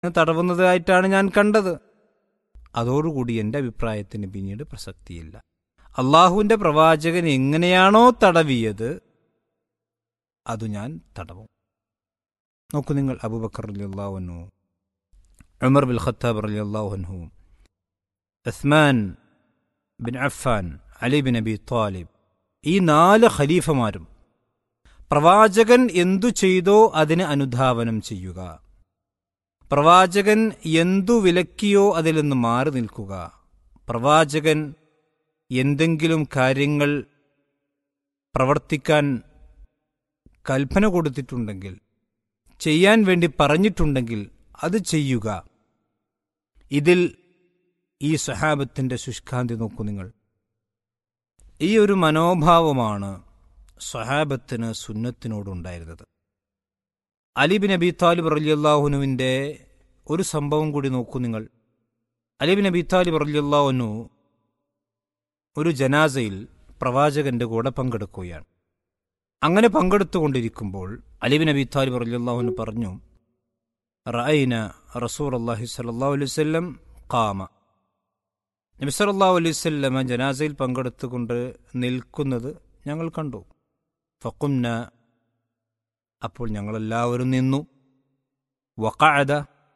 തടവുന്നതായിട്ടാണ് ഞാൻ കണ്ടത് അതോടുകൂടി എൻ്റെ അഭിപ്രായത്തിന് പിന്നീട് പ്രസക്തിയില്ല അള്ളാഹുവിൻ്റെ പ്രവാചകൻ എങ്ങനെയാണോ തടവിയത് അതു ഞാൻ തടവും നോക്കൂ നിങ്ങൾ അബൂബക്കർ അലി അള്ളാഹുനു ഉമർ ബിൽ ഖത്താബ് അലി അള്ളാഹുനു Usman bin Affan Ali bin Abi Talib ഈ നാല് ഖലീഫമാരും പ്രവാചകൻ എന്തു ചെയ്തോ അതിന് അനുധാവനം ചെയ്യുക പ്രവാചകൻ എന്തു വിലക്കിയോ അതിൽ നിന്ന് മാറി നിൽക്കുക പ്രവാചകൻ എന്തെങ്കിലും കാര്യങ്ങൾ പ്രവർത്തിക്കാൻ കൽപ്പന കൊടുത്തിട്ടുണ്ടെങ്കിൽ ചെയ്യാൻ വേണ്ടി പറഞ്ഞിട്ടുണ്ടെങ്കിൽ അത് ചെയ്യുക ഇതിൽ ഈ സഹാബത്തിൻ്റെ ശുഷ്കാന്തി നോക്കൂ നിങ്ങൾ ഈ ഒരു മനോഭാവമാണ് സഹാബത്തിന് സുന്നത്തിനോടുണ്ടായിരുന്നത് അലിബിൻ അബി താലിബ് റലിയല്ലാഹുനുവിൻ്റെ ഒരു സംഭവം കൂടി നോക്കൂ നിങ്ങൾ അലിബിൻ അബി താലിബ് റലിയല്ലാഹുനു ഒരു ജനാസയിൽ പ്രവാചകന്റെ കൂടെ പങ്കെടുക്കുകയാണ് അങ്ങനെ പങ്കെടുത്തുകൊണ്ടിരിക്കുമ്പോൾ അലിബിൻ അബി താലിബ് റലിയല്ലാഹുനു പറഞ്ഞു റഅൈന റസൂർ അള്ളാഹി സല്ലാ അലൈവല്ലം കാമ നബി സല്ലല്ലാഹു അലൈഹി വസല്ലമ ജനാസയിൽ പങ്കെടുത്തുകൊണ്ട് നിൽക്കുന്നത് ഞങ്ങൾ കണ്ടു ഫക്കുംന അപ്പോൾ ഞങ്ങളെല്ലാവരും നിന്നു വക്കാഴത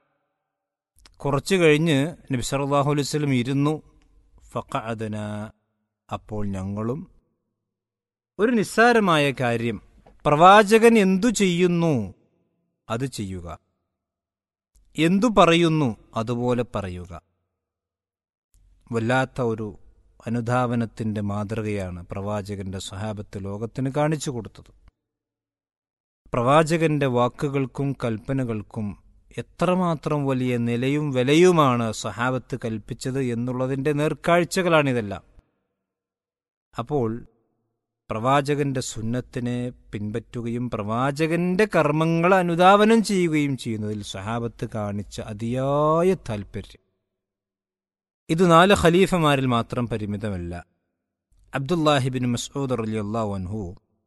കുറച്ചു കഴിഞ്ഞ് നബി സല്ലല്ലാഹു അലൈഹി വസല്ലം ഇരുന്നു ഫക്കാഴതന അപ്പോൾ ഞങ്ങളും ഒരു നിസ്സാരമായ കാര്യം പ്രവാചകൻ എന്തു ചെയ്യുന്നു അത് ചെയ്യുക എന്തു പറയുന്നു അതുപോലെ പറയുക വല്ലാത്ത ഒരു അനുധാവനത്തിന്റെ മാതൃകയാണ് പ്രവാചകന്റെ സ്വഹാബത്ത് ലോകത്തിന് കാണിച്ചു കൊടുത്തത് പ്രവാചകന്റെ വാക്കുകൾക്കും കൽപ്പനകൾക്കും എത്രമാത്രം വലിയ നിലയും വിലയുമാണ് സ്വഹാബത്ത് കൽപ്പിച്ചത് എന്നുള്ളതിന്റെ നേർക്കാഴ്ചകളാണിതെല്ലാം അപ്പോൾ പ്രവാചകന്റെ സുന്നത്തിനെ പിൻപറ്റുകയും പ്രവാചകന്റെ കർമ്മങ്ങൾ അനുധാവനം ചെയ്യുകയും ചെയ്യുന്നതിൽ സ്വഹാബത്ത് കാണിച്ച അതിയായ താൽപ്പര്യം ഇത് നാല് ഖലീഫമാരിൽ മാത്രം പരിമിതമല്ല അബ്ദുല്ലാഹിബിൻ മസ്ഊദ് അലി അൻഹു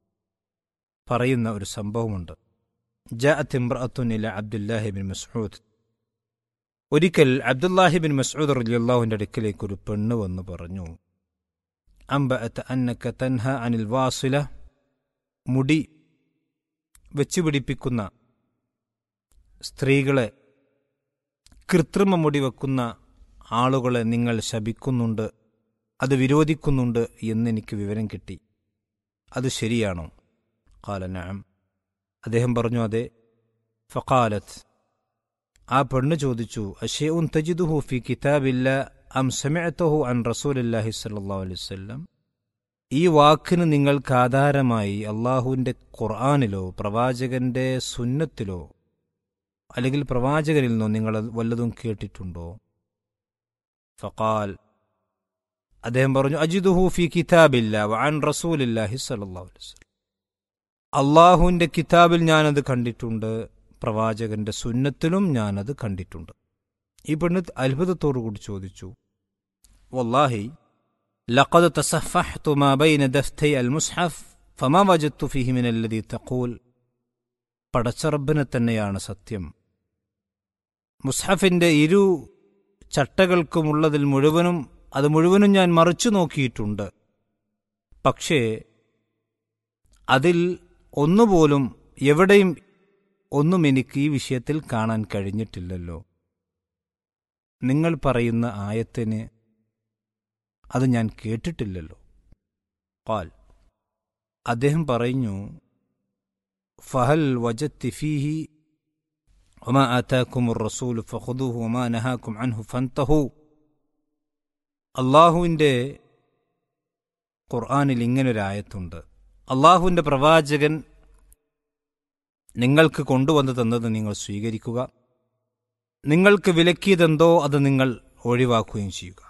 പറയുന്ന ഒരു സംഭവമുണ്ട് ജാഅത്ത് ഇംറഅത്തുൻ ഇല അബ്ദുല്ലാഹിബിൻ മസ്ഊദ് ഒരിക്കൽ അബ്ദുല്ലാഹിബിൻ മസ്ഊദ് അലി അള്ളാഹുവിൻ്റെ അടുക്കിലേക്ക് ഒരു പെണ്ണ് വന്ന് പറഞ്ഞു അംബഅത്ത് അന്നക്ക തൻഹ അനിൽ വാസുല മുടി വെച്ചുപിടിപ്പിക്കുന്ന സ്ത്രീകളെ കൃത്രിമ മുടി വെക്കുന്ന ആളുകളെ നിങ്ങൾ ശപിക്കുന്നുണ്ട് അത് വിരോധിക്കുന്നുണ്ട് എന്നെനിക്ക് വിവരം കിട്ടി അത് ശരിയാണോ കാലനാം അദ്ദേഹം പറഞ്ഞു അതെ ഫക്കാലത്ത് ആ പെണ്ണ് ചോദിച്ചു അഷേഉൻ തജിദുഹു ഫി കിതാബില്ല അം സമയത്തഹു അൻ റസൂലല്ലാഹി സല്ലാ അലൈവല്ലം ഈ വാക്കിന് നിങ്ങൾക്ക് ആധാരമായി അള്ളാഹുവിൻ്റെ ഖുർആാനിലോ പ്രവാചകന്റെ സുന്നത്തിലോ അല്ലെങ്കിൽ പ്രവാചകനിൽ നിന്നോ നിങ്ങൾ വല്ലതും കേട്ടിട്ടുണ്ടോ ഫഖാൽ അദ്ദേഹം പറഞ്ഞു അജിദുഹു ഫി കിതാബില്ല വഅൻ റസൂലില്ലാഹി സല്ലല്ലാഹു അലൈഹി വസല്ലം അള്ളാഹുവിൻ്റെ കിതാബിൽ ഞാനത് കണ്ടിട്ടുണ്ട് പ്രവാചകന്റെ സുന്നത്തിലും ഞാനത് കണ്ടിട്ടുണ്ട് ഈ പെണ്ണ് അത്ഭുതത്തോടു കൂടി ചോദിച്ചു വല്ലാഹി ലഖദ് തസഫഹ്തു മാ ബൈന ദഫ്തൈ അൽ മുസ്ഹഫ് ഫമാ വജദ്തു ഫീഹി മിൻ അല്ലദീ തഖൂൽ പടച്ചറബിനെ തന്നെയാണ് സത്യം മുസ്ഹഫിന്റെ ഇരു ചട്ടകൾക്കുമുള്ളതിൽ മുഴുവനും അത് മുഴുവനും ഞാൻ മറിച്ചു നോക്കിയിട്ടുണ്ട് പക്ഷേ അതിൽ ഒന്നുപോലും എവിടെയും ഒന്നും എനിക്ക് ഈ വിഷയത്തിൽ കാണാൻ കഴിഞ്ഞിട്ടില്ലല്ലോ നിങ്ങൾ പറയുന്ന ആയത്തിന് അത് ഞാൻ കേട്ടിട്ടില്ലല്ലോ പാൽ അദ്ദേഹം പറഞ്ഞു ഫഹൽ വജത്തി ഫീഹി ഒമാ ആതാക്കുമുർ റസൂൽ ഫഖുദുഹു ഒമാ നഹാക്കും അൻഹു ഫന്തഹു അള്ളാഹുവിൻ്റെ ഖുർആാനിൽ ഇങ്ങനൊരായത്തുണ്ട് അള്ളാഹുവിൻ്റെ പ്രവാചകൻ നിങ്ങൾക്ക് കൊണ്ടുവന്നു തന്നത് നിങ്ങൾ സ്വീകരിക്കുക നിങ്ങൾക്ക് വിലക്കിയതെന്തോ അത് നിങ്ങൾ ഒഴിവാക്കുകയും ചെയ്യുക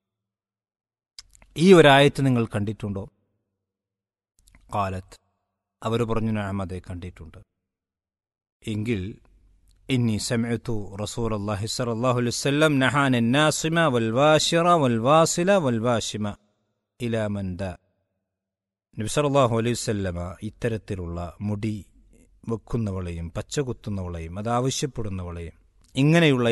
ഈ ഒരായത്ത് നിങ്ങൾ കണ്ടിട്ടുണ്ടോ കാലത്ത് അവർ പറഞ്ഞു നാം അതെ കണ്ടിട്ടുണ്ട് എങ്കിൽ ഇന്നി സമയത്തു റസൂൽ അള്ളാഹി സലാഹു അലൈവല്ലം നഹാൻ നാസിമ വൽവാഷിറ വൽവാസില വൽവാഷിമ ഇലാമന്ദ നബിസലാഹു അലൈഹി വല്ലമ ഇത്തരത്തിലുള്ള മുടി വെക്കുന്നവളെയും പച്ച കുത്തുന്നവളെയും അത് ആവശ്യപ്പെടുന്നവളെയും ഇങ്ങനെയുള്ള